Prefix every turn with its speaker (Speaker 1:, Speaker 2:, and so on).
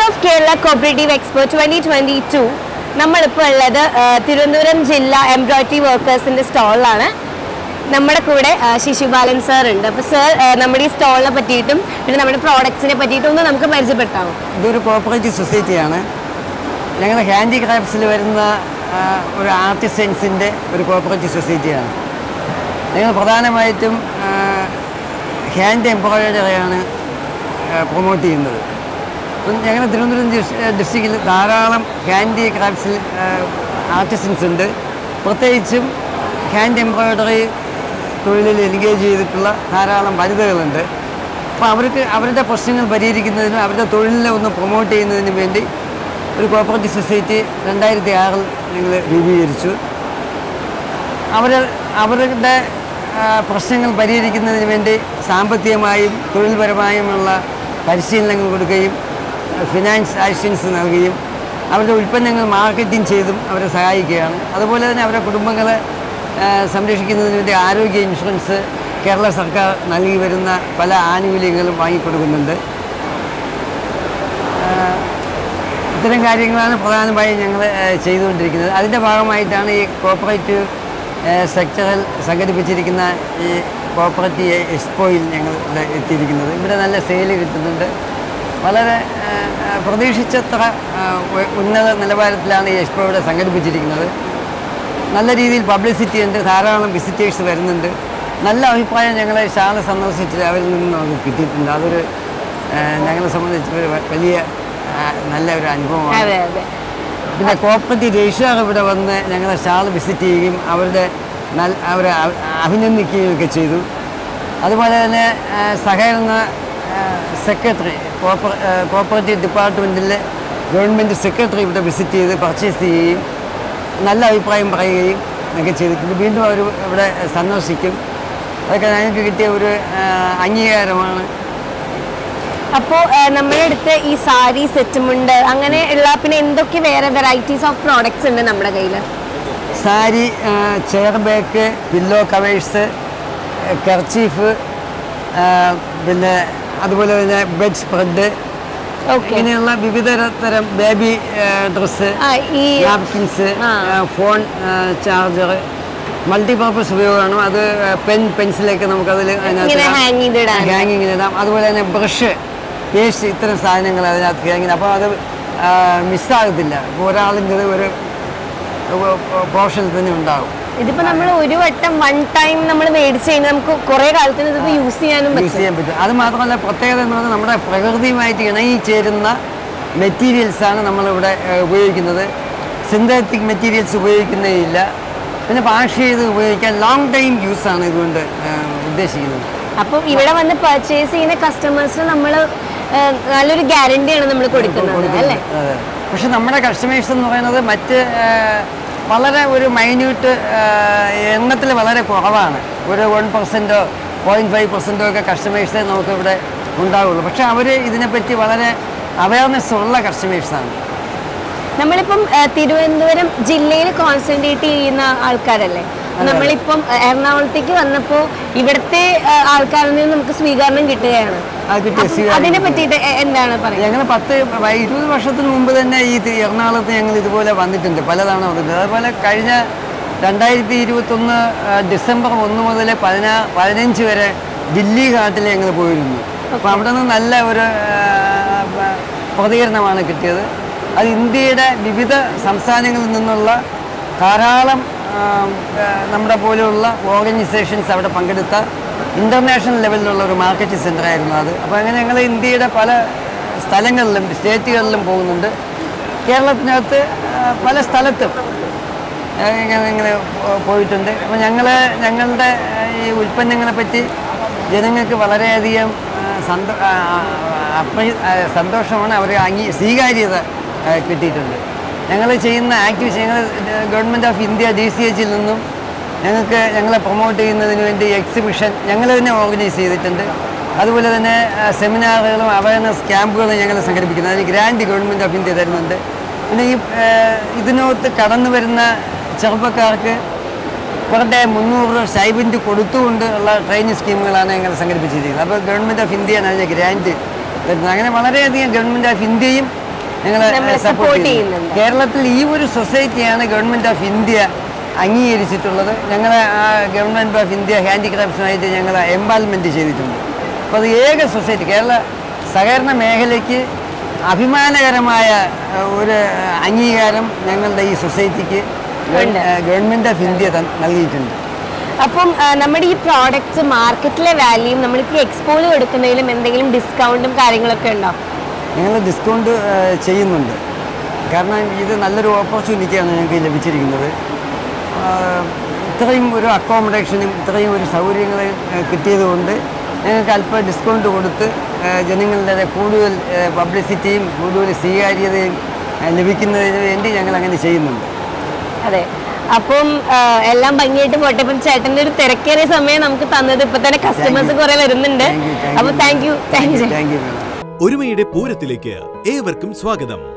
Speaker 1: Of Kerala cooperative expo twenty twenty two നമ്മളിപ്പോൾ ഉള്ളത് ആ, തിരുവനന്തപുരം ജില്ലാ എംബ്രോയിഡറി വർക്കേഴ്സിന്റെ സ്റ്റാളിലാണ് നമ്മുടെ കൂടെ ആ, ശിശുപാലൻ സാർ ഉണ്ട് അപ്പോൾ സാർ നമ്മുടെ ഈ സ്റ്റാളിനെ പറ്റിയിട്ടും പിന്നെ നമ്മുടെ പ്രോഡക്ട്സിനെ പറ്റിയിട്ടും ഒന്ന് നമുക്ക് പരിചയപ്പെട്ടാമോ
Speaker 2: ഇതൊരു കോപ്പറേറ്റീവ് സൊസൈറ്റിയാണ് ഞങ്ങൾ ഹാൻഡിക്രാഫ്റ്റ്സിൽ വരുന്ന ആ, ഒരു ആർട്ടിസൻസിൻ്റെ ഒരു കോപ്പറേറ്റീവ് സൊസൈറ്റിയാണ് ഞങ്ങൾ പ്രധാനമായിട്ടും ഹാൻഡ് എംബ്രോയിഡറിയാണ് പ്രൊമോട്ട് ചെയ്യുന്നത് അപ്പം ഞങ്ങൾ തിരുവനന്തപുരം ഡിസ്ട്രിക്റ്റിൽ ധാരാളം ഹാൻഡിക്രാഫ്റ്റ്സിൽ ആർട്ടിസൻസ് ഉണ്ട് പ്രത്യേകിച്ചും ഹാൻഡ് എംബ്രോയിഡറി തൊഴിലിൽ എൻഗേജ് ചെയ്തിട്ടുള്ള ധാരാളം വനിതകളുണ്ട് അപ്പോൾ അവർക്ക് അവരുടെ പ്രശ്നങ്ങൾ പരിഹരിക്കുന്നതിനും അവരുടെ തൊഴിലിനെ ഒന്ന് പ്രൊമോട്ട് ചെയ്യുന്നതിനും വേണ്ടി ഒരു കോപ്പറേറ്റീവ് സൊസൈറ്റി രണ്ടായിരത്തി ആറിൽ ഞങ്ങൾ രൂപീകരിച്ചു അവർ അവരുടെ ആ, പ്രശ്നങ്ങൾ പരിഹരിക്കുന്നതിന് വേണ്ടി സാമ്പത്തികമായും തൊഴിൽപരമായുമുള്ള പരിശീലനങ്ങൾ കൊടുക്കുകയും ഫിനാൻസ് അസിസ്റ്റൻസ് നൽകുകയും അവരുടെ ഉൽപ്പന്നങ്ങൾ മാർക്കറ്റിംഗ് ചെയ്തും അവരെ സഹായിക്കുകയാണ് അതുപോലെ തന്നെ അവരുടെ കുടുംബങ്ങളെ ആ, സംരക്ഷിക്കുന്നതിന് വേണ്ടി ആരോഗ്യ ഇൻഷുറൻസ് കേരള സർക്കാർ നൽകി വരുന്ന പല ആനുകൂല്യങ്ങളും വാങ്ങിക്കൊടുക്കുന്നുണ്ട് ഇത്തരം കാര്യങ്ങളാണ് പ്രധാനമായും ഞങ്ങൾ ചെയ്തുകൊണ്ടിരിക്കുന്നത് അതിൻ്റെ ഭാഗമായിട്ടാണ് ഈ കോപ്പറേറ്റീവ് സെക്ടറിൽ സംഘടിപ്പിച്ചിരിക്കുന്ന ഈ കോപ്പറേറ്റീവ് എക്സ്പോയിൽ ഞങ്ങൾ ഇവിടെ എത്തിയിരിക്കുന്നത് ഇവിടെ നല്ല സെയിൽ കിട്ടുന്നുണ്ട് വളരെ ആ, ആ, പ്രതീക്ഷിച്ചത്ര ആ, ഉ- ഉന്നത നിലവാരത്തിലാണ് ഈ എക്സ്പോ ഇവിടെ സംഘടിപ്പിച്ചിരിക്കുന്നത് നല്ല രീതിയിൽ പബ്ലിസിറ്റി ഉണ്ട് ധാരാളം വിസിറ്റേഴ്സ് വരുന്നുണ്ട് നല്ല അഭിപ്രായം ഞങ്ങളെ ശാല സന്ദർശിച്ചിട്ട് അവരിൽ നിന്ന് നമുക്ക് കിട്ടിയിട്ടുണ്ട് അതൊരു ആ, ഞങ്ങളെ സംബന്ധിച്ച് ഒരു വ- വലിയ ആ, നല്ല ഒരു അനുഭവമാണ്
Speaker 1: അതെ അതെ
Speaker 2: പിന്നെ കോപ്പറേറ്റീവ് രജിസ്ട്രാർ ഇവിടെ വന്ന് ഞങ്ങളെ സ്റ്റാൾ വിസിറ്റ് ചെയ്യുകയും അവരുടെ നൽ അവരെ അ- അഭിനന്ദിക്കുകയും ഒക്കെ ചെയ്തു അതുപോലെ തന്നെ ആ, സഹകരണ സെക്രട്ടറി കോപ്പറ കോപ്പറേറ്റീവ് ഡിപ്പാർട്ട്മെൻറ്റിലെ ഗവൺമെൻറ് സെക്രട്ടറി ഇവിടെ വിസിറ്റ് ചെയ്ത് പർച്ചേസ് ചെയ്യുകയും നല്ല അഭിപ്രായം പറയുകയും ഒക്കെ ചെയ്തിട്ടുണ്ട് വീണ്ടും അവർ ഇവിടെ സന്ദർശിക്കും അതൊക്കെ ഞങ്ങൾക്ക് കിട്ടിയ ഒരു ആ, അംഗീകാരമാണ്
Speaker 1: അപ്പോൾ നമ്മുടെ അടുത്ത് ഈ സാരി സെറ്റുമുണ്ട് അങ്ങനെയുള്ള പിന്നെ എന്തൊക്കെ വേറെ വെറൈറ്റീസ് ഓഫ് പ്രോഡക്ട്സ് ഉണ്ട് നമ്മുടെ കയ്യിൽ
Speaker 2: sari chair back pillow covers kerchief പിന്നെ അതുപോലെ തന്നെ ബെഡ് സ്പ്രെഡ്
Speaker 1: ഓക്കെ
Speaker 2: ഇങ്ങനെയുള്ള വിവിധ തരം ബേബി ഡ്രസ്സ്
Speaker 1: ആ ഈ
Speaker 2: നാപ്കിൻസ്
Speaker 1: ആ.
Speaker 2: ഫോൺ ചാർജർ മൾട്ടിപർപ്പസ് ഉപയോഗമാണ് അത് പെൻ പെൻസിലൊക്കെ നമുക്കതിൽ
Speaker 1: ഇങ്ങനെ hang ചെയ്തിടാൻ.
Speaker 2: ഹാങ്ങിങ്ങിലിടാം അതുപോലെ തന്നെ ബ്രഷ് പേസ്റ്റ് ഇത്തരം സാധനങ്ങൾ അതിനകത്ത് ഹാങ്ങിങ് അപ്പോൾ അത് മിസ്സാകത്തില്ല ഇപ്പോൾ ഒരാളിൻ്റെ ഒരു പോർഷനിൽ തന്നെ ഉണ്ടാകും
Speaker 1: ഇതിപ്പോ നമ്മൾ ഒരു വട്ടം വൺ ടൈം നമ്മൾ മേടിച്ച് കഴിഞ്ഞാൽ നമുക്ക് കുറെ കാലത്തിന് ഇതിപ്പോ യൂസ് ചെയ്യാനും
Speaker 2: യൂസ്
Speaker 1: പറ്റും
Speaker 2: ചെയ്യാൻ പറ്റും അത് മാത്രമല്ല പ്രത്യേകത എന്ന് പറഞ്ഞാൽ നമ്മുടെ പ്രകൃതിയുമായിട്ട് ഇണങ്ങിച്ചേരുന്ന മെറ്റീരിയൽസാണ് നമ്മളിവിടെ ഏഹ്, ഉപയോഗിക്കുന്നത് സിന്തറ്റിക് മെറ്റീരിയൽസ് ഉപയോഗിക്കുന്നേയില്ല പിന്നെ വാഷ് ചെയ്ത് ഉപയോഗിക്കാൻ ലോങ് ടൈം യൂസാണ് ഇതുകൊണ്ട് ഏഹ്, ഉദ്ദേശിക്കുന്നത്
Speaker 1: അപ്പം ഇവിടെ വന്ന് പർച്ചേസ് ചെയ്യുന്ന കസ്റ്റമേഴ്സിന് നമ്മൾ നല്ലൊരു ഗ്യാരണ്ടിയാണ് നമ്മൾ കൊടുക്കുന്നത് അല്ലേ
Speaker 2: അതെ പക്ഷെ നമ്മുടെ കസ്റ്റമേഴ്സ് എന്ന് പറയുന്നത് മറ്റ് ഏഹ്, വളരെ ഒരു മൈന്യൂട്ട് എണ്ണത്തിൽ വളരെ കുറവാണ് ഒരു വൺ പെർസെൻറ്റോ പോയിൻറ്റ് ഫൈവ് പെർസെൻറ്റോ ഒക്കെ കസ്റ്റമേഴ്സേ നമുക്ക് ഇവിടെ ഉണ്ടാവുള്ളൂ പക്ഷെ അവർ ഇതിനെപ്പറ്റി വളരെ അവയർനെസ് ഉള്ള കസ്റ്റമേഴ്സാണ്
Speaker 1: നമ്മളിപ്പം ആ, തിരുവനന്തപുരം ജില്ലയിൽ കോൺസെൻട്രേറ്റ് ചെയ്യുന്ന ആൾക്കാരല്ലേ നമ്മളിപ്പം ആ, എറണാകുളത്തേക്ക് വന്നപ്പോൾ ഇവിടുത്തെ ആ, ആൾക്കാരിൽ നിന്ന് നമുക്ക് സ്വീകരണം കിട്ടുകയാണ്
Speaker 2: അത് കിട്ടിയ
Speaker 1: അപ്പം
Speaker 2: സ്വീകാര്യം
Speaker 1: അതിനെ പറ്റിയിട്ട് എ- എന്താണ് പറയുക
Speaker 2: ഞങ്ങൾ പത്ത് വ- ഇരുപത് വർഷത്തിന് മുമ്പ് തന്നെ ഈ തി- എറണാകുളത്ത് ഞങ്ങൾ ഇതുപോലെ വന്നിട്ടുണ്ട് പലതവണ വന്നിട്ടുണ്ട് അതുപോലെ കഴിഞ്ഞ രണ്ടായിരത്തി ഇരുപത്തൊന്ന് ഡിസംബർ ഒന്ന് മുതൽ പതിനാ പതിനഞ്ച് വരെ ദില്ലി ഘാട്ടിൽ ഞങ്ങൾ പോയിരുന്നു അപ്പോൾ അവിടെ നിന്ന് നല്ല ഒരു ആ, ആ, പ്രതികരണമാണ് കിട്ടിയത് അത് ഇന്ത്യയുടെ വിവിധ സംസ്ഥാനങ്ങളിൽ നിന്നുള്ള ധാരാളം ആ, ആ, നമ്മുടെ പോലെയുള്ള ഓർഗനൈസേഷൻസ് അവിടെ പങ്കെടുത്ത ഇൻ്റർനാഷണൽ ലെവലിലുള്ള ഒരു മാർക്കറ്റിംഗ് സെൻ്റർ ആയിരുന്നു അത് അപ്പോൾ അങ്ങനെ ഞങ്ങൾ ഇന്ത്യയുടെ പല സ്ഥലങ്ങളിലും സ്റ്റേറ്റുകളിലും പോകുന്നുണ്ട് കേരളത്തിനകത്ത് ആ, പല സ്ഥലത്തും ആ, ഇങ്ങനെ ഇങ്ങനെ പോ- പോയിട്ടുണ്ട് അപ്പോൾ ഞങ്ങൾ ഞങ്ങളുടെ ആ, ഈ ഉൽപ്പന്നങ്ങളെ പറ്റി ജനങ്ങൾക്ക് വളരെയധികം ആ, സന്തോ ആ, അപ്ര- ആ, സന്തോഷമാണ് അവർ അംഗീ സ്വീകാര്യത ആ, കിട്ടിയിട്ടുണ്ട് ഞങ്ങൾ ചെയ്യുന്ന ആക്ടിവിറ്റി ഞങ്ങൾ government of India D C എച്ചിൽ നിന്നും ഞങ്ങൾക്ക് ഞങ്ങളെ പ്രൊമോട്ട് ചെയ്യുന്നതിന് വേണ്ടി എക്സിബിഷൻ ഞങ്ങൾ തന്നെ ഓർഗനൈസ് ചെയ്തിട്ടുണ്ട് അതുപോലെ തന്നെ ആ, സെമിനാറുകളും അവയർനെസ് ക്യാമ്പുകളും ഞങ്ങൾ സംഘടിപ്പിക്കുന്നത് അതിന് ഗ്രാൻഡ് ഗവൺമെൻറ് ഓഫ് ഇന്ത്യ തരുന്നുണ്ട് പിന്നെ ഈ ആ, ഇതിനകത്ത് കടന്നു വരുന്ന ചെറുപ്പക്കാർക്ക് പെർ ഡേ മുന്നൂറ് രൂപ സ്റ്റൈബൻറ്റ് കൊടുത്തുകൊണ്ട് ഉള്ള ട്രെയിനിങ് സ്കീമുകളാണ് ഞങ്ങൾ സംഘടിപ്പിച്ചിരിക്കുന്നത് അപ്പോൾ ഗവൺമെൻറ് ഓഫ് ഇന്ത്യയാണ് അതിൻ്റെ ഗ്രാൻറ്റ് തരുന്നത് അങ്ങനെ വളരെയധികം ഗവൺമെൻറ് ഓഫ് ഇന്ത്യയും ഞങ്ങളെ
Speaker 1: നമ്മളെ
Speaker 2: സപ്പോർട്ട്
Speaker 1: support
Speaker 2: ചെയ്യുന്നുണ്ട്
Speaker 1: ചെയ്യുന്നുണ്ട്.
Speaker 2: കേരളത്തിൽ ഈ ഒരു സൊസൈറ്റിയാണ് ഗവൺമെൻറ് ഓഫ് ഇന്ത്യ അംഗീകരിച്ചിട്ടുള്ളത് ഞങ്ങളെ ആ ഗവൺമെൻറ് ഓഫ് ഇന്ത്യ ഹാൻഡിക്രാഫ്റ്റ്സുമായിട്ട് ഞങ്ങൾ എംപാൽമെൻറ്റ് ചെയ്തിട്ടുണ്ട് അപ്പോൾ അത് ഏക സൊസൈറ്റി കേരള സഹകരണ മേഖലയ്ക്ക് അഭിമാനകരമായ ആ, ഒരു അംഗീകാരം ഞങ്ങളുടെ ഈ സൊസൈറ്റിക്ക്
Speaker 1: ഉണ്ട്.
Speaker 2: ഗവൺമെൻറ് ഓഫ് ഇന്ത്യ തൻ- നൽകിയിട്ടുണ്ട്
Speaker 1: അപ്പം ആ, നമ്മുടെ ഈ പ്രോഡക്റ്റ്സ് മാർക്കറ്റിലെ വാല്യൂം നമ്മൾക്ക് എക്സ്പോയിൽ കൊടുക്കുന്നതിലും എന്തെങ്കിലും ഡിസ്കൗണ്ടും കാര്യങ്ങളൊക്കെ ഉണ്ടോ
Speaker 2: ഞങ്ങൾ ഡിസ്കൗണ്ട് ചെയ്യുന്നുണ്ട് കാരണം ഇത് നല്ലൊരു ഓപ്പർച്യൂണിറ്റിയാണ് ഞങ്ങൾക്ക് ലഭിച്ചിരിക്കുന്നത് ആ, ഇത്രയും ഒരു അക്കോമഡേഷനും ഇത്രയും ഒരു സൗകര്യങ്ങൾ കിട്ടിയതുകൊണ്ട് ഞങ്ങൾക്ക് അല്പം ഡിസ്കൗണ്ട് കൊടുത്ത് ആ, ജനങ്ങളുടെ കൂടുതൽ പബ്ലിസിറ്റിയും കൂടുതൽ സ്വീകാര്യതയും ആ, ലഭിക്കുന്നതിന് വേണ്ടി ഞങ്ങൾ അങ്ങനെ ചെയ്യുന്നുണ്ട്
Speaker 1: അതെ അപ്പം ആ, എല്ലാം ഭംഗിയായിട്ട് പോട്ടെ ഇപ്പം ചേട്ടൻ്റെ ഒരു തിരക്കേറിയ സമയം നമുക്ക് തന്നത് ഇപ്പൊ തന്നെ കസ്റ്റമേഴ്സ്
Speaker 2: you.
Speaker 1: കുറെ വരുന്നുണ്ട്
Speaker 2: Thank you, thank
Speaker 1: അപ്പൊ
Speaker 2: you.
Speaker 1: Thank you thank you
Speaker 2: thank you madam
Speaker 3: ഒരുമയുടെ പൂരത്തിലേക്ക് ഏവർക്കും സ്വാഗതം